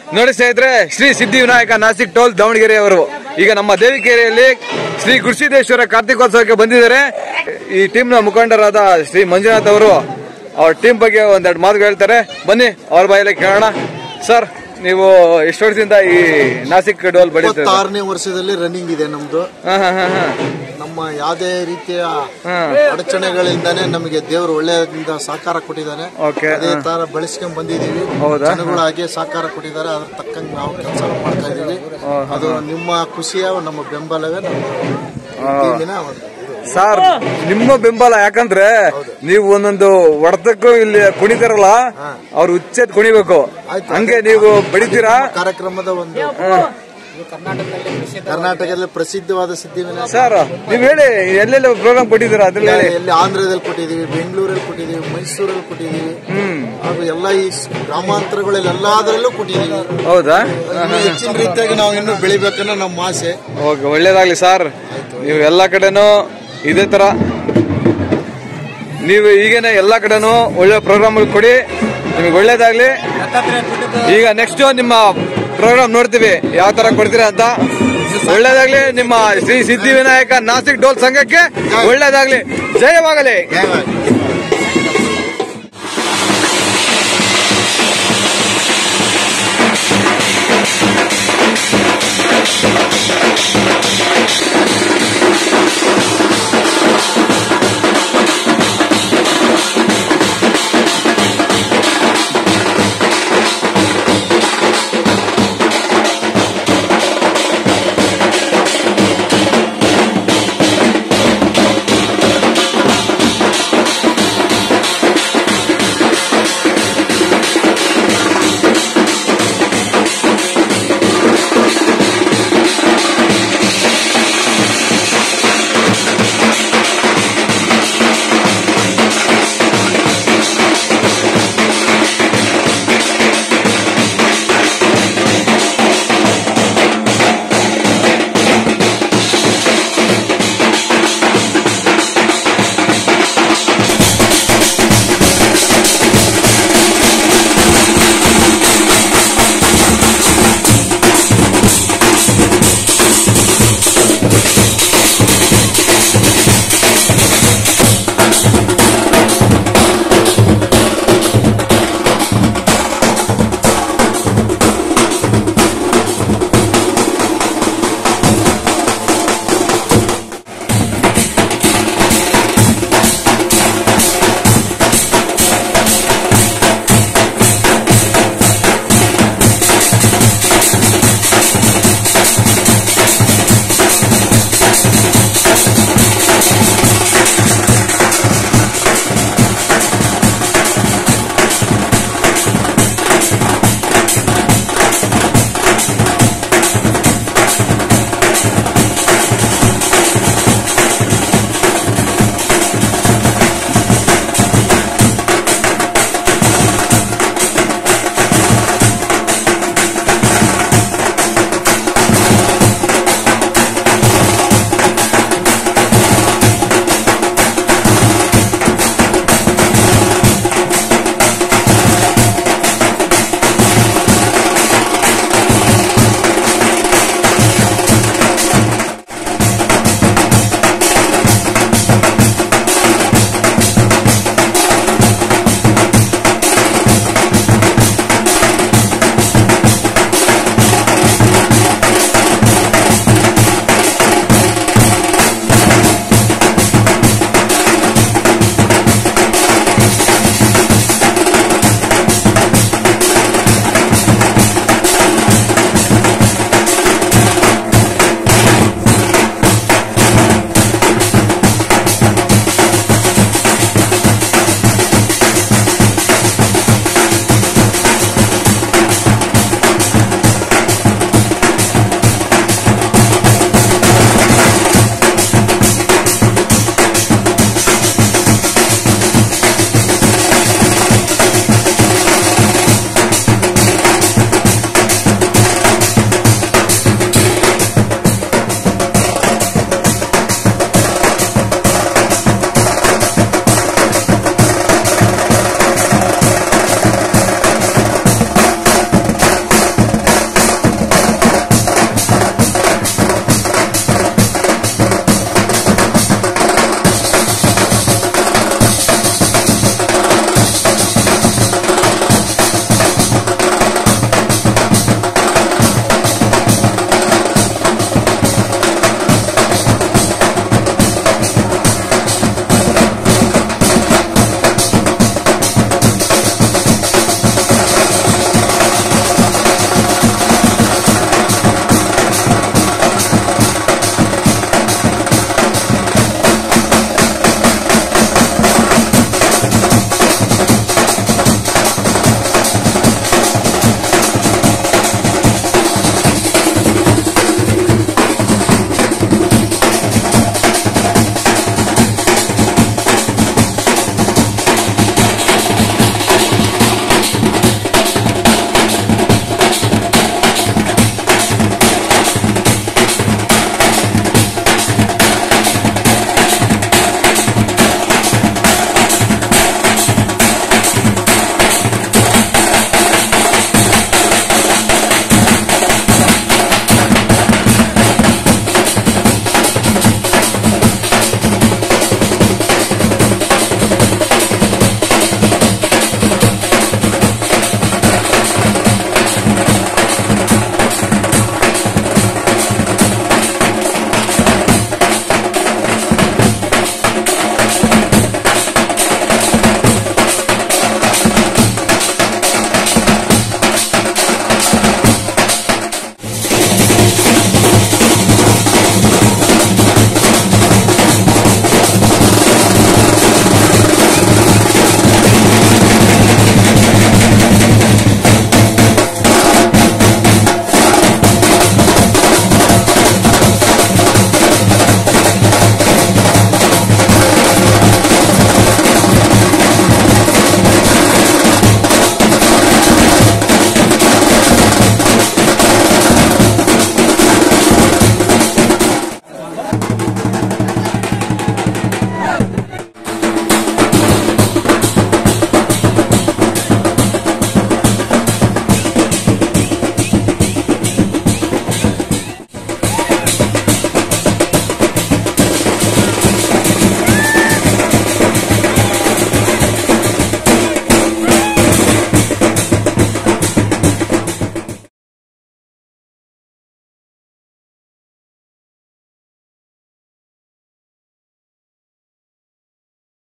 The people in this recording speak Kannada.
ನೋಡಿ ಸ್ನೇಹಿತರೆ ಶ್ರೀ ಸಿದ್ಧಿ ವಿನಾಯಕ ನಾಸಿಕ್ ಟೋಲ್ ದಾವಣಗೆರೆ ಅವರು ಈಗ ನಮ್ಮ ದೇವಿಕೆರೆಯಲ್ಲಿ ಶ್ರೀ ಗುರುಸಿದ್ದೇಶ್ವರ ಕಾರ್ತಿಕೋತ್ಸವಕ್ಕೆ ಬಂದಿದ್ದಾರೆ ಈ ಟೀಮ್ನ ಮುಖಂಡರಾದ ಶ್ರೀ ಮಂಜುನಾಥ್ ಅವರು ಅವ್ರ ಟೀಮ್ ಬಗ್ಗೆ ಒಂದೆರಡು ಮಾತು ಹೇಳ್ತಾರೆ ಬನ್ನಿ ಅವ್ರ ಬಾಯಲ್ಲಿ ಕೇಳೋಣ ಸರ್ ನೀವು ಎಷ್ಟು ವರ್ಷದಿಂದ ಈ ನಾಸಿಕ್ ಡೋಲ್ ಬಡಿತೀರ ಇಪ್ಪತ್ತಾರನೇ ವರ್ಷದಲ್ಲಿ ರನ್ನಿಂಗ್ ಇದೆ ನಮ್ದು ಹಾ ಹಾ ಹಾ ಹಾ ನಮ್ಮ ಯಾವುದೇ ರೀತಿಯ ಹಾ ಅಡಚಣೆಗಳಿಂದಾನೆ ನಮಗೆ ದೇವರು ಒಳ್ಳೆಯದಿಂದ ಸಹಕಾರ ಕೊಟ್ಟಿದ್ದಾನೆ ಓಕೆ ಅದೇ ತರ ಬೆಳೆಸ್ಕೊಂಡ್ ಬಂದಿದೀವಿ ಹೌದಾ? ಜನಗಳು ಹಾಗೆ ಸಹಕಾರ ಕೊಟ್ಟಿದ್ದಾರೆ ಅದ್ರ ತಕ್ಕಂಗೆ ನಾವು ಕೆಲಸ ಮಾಡ್ತಾ ಇದೀವಿ ಅದು ನಿಮ್ಮ ಖುಷಿಯ ನಮ್ಮ ಬೆಂಬಲವೇ ನಮ್ಮ ಟೀಮಿನ ಒಂದು ಇದು. ಸರ್ ನಿಮ್ಮ ಬೆಂಬಲ ಯಾಕಂದ್ರೆ ನೀವು ಒಂದೊಂದು ಹೊಡೆತಕ್ಕೂ ಇಲ್ಲಿ ಕುಣಿತಾರಲ್ಲ ಅವ್ರು ಉಚ್ಚೆತ್ ಕುಣಿಬೇಕು ಆಯ್ತು. ಹಂಗೆ ನೀವು ಬಡಿತೀರಾ ಕಾರ್ಯಕ್ರಮದ ಒಂದು ಕರ್ನಾಟಕದಲ್ಲಿ ಪ್ರಸಿದ್ಧವಾದ ಸಿದ್ಧಿವಿನಾಯಕ ಸರ್ ನೀವ್ ಹೇಳಿ ಎಲ್ಲೆಲ್ಲ ಪ್ರೋಗ್ರಾಮ್ ಕೊಟ್ಟಿದ್ದೀರಾ ಅದ್ರಲ್ಲಿ ಹೇಳಿ ಎಲ್ಲಿ ಆಂಧ್ರದಲ್ಲಿ ಕೊಟ್ಟಿದೀವಿ ಬೆಂಗಳೂರಲ್ಲಿ ಕೊಟ್ಟಿದೀವಿ ಮೈಸೂರಲ್ಲಿ ಕೊಟ್ಟಿದೀವಿ ಹಾಗೂ ಎಲ್ಲ ಈ ಗ್ರಾಮಾಂತರಗಳಲ್ಲಿ ಎಲ್ಲಾದ್ರಲ್ಲೂ ಕೊಟ್ಟಿದೀವಿ ಹೌದಾ ಇನ್ನು ಹೆಚ್ಚಿನ ರೀತಿಯಾಗಿ ನಾವು ಇನ್ನೂ ಬೆಳಿಬೇಕನ್ನೋ ನಮ್ಮ ಆಸೆ ಓಕೆ ಒಳ್ಳೇದಾಗ್ಲಿ ಸರ್ ನೀವು ಎಲ್ಲಾ ಕಡೆನೂ ಇದೇ ತರ ನೀವು ಈಗೇನೆ ಎಲ್ಲಾ ಕಡೆನೂ ಒಳ್ಳೆ ಪ್ರೋಗ್ರಾಮ್ ಕೊಡಿ ನಿಮಗೆ ಒಳ್ಳೇದಾಗ್ಲಿ ಈಗ ನೆಕ್ಸ್ಟ್ ನಿಮ್ಮ ಪ್ರೋಗ್ರಾಮ್ ನೋಡ್ತೀವಿ ಯಾವ ತರ ಕೊಡ್ತೀರಾ ಅಂತ ಒಳ್ಳೇದಾಗ್ಲಿ ನಿಮ್ಮ ಶ್ರೀ ಸಿದ್ಧಿ ವಿನಾಯಕ ನಾಸಿಕ್ ಡೋಲ್ ಸಂಘಕ್ಕೆ ಒಳ್ಳೇದಾಗ್ಲಿ ಜಯವಾಗಲಿ ಜಯವಾಗಲಿ.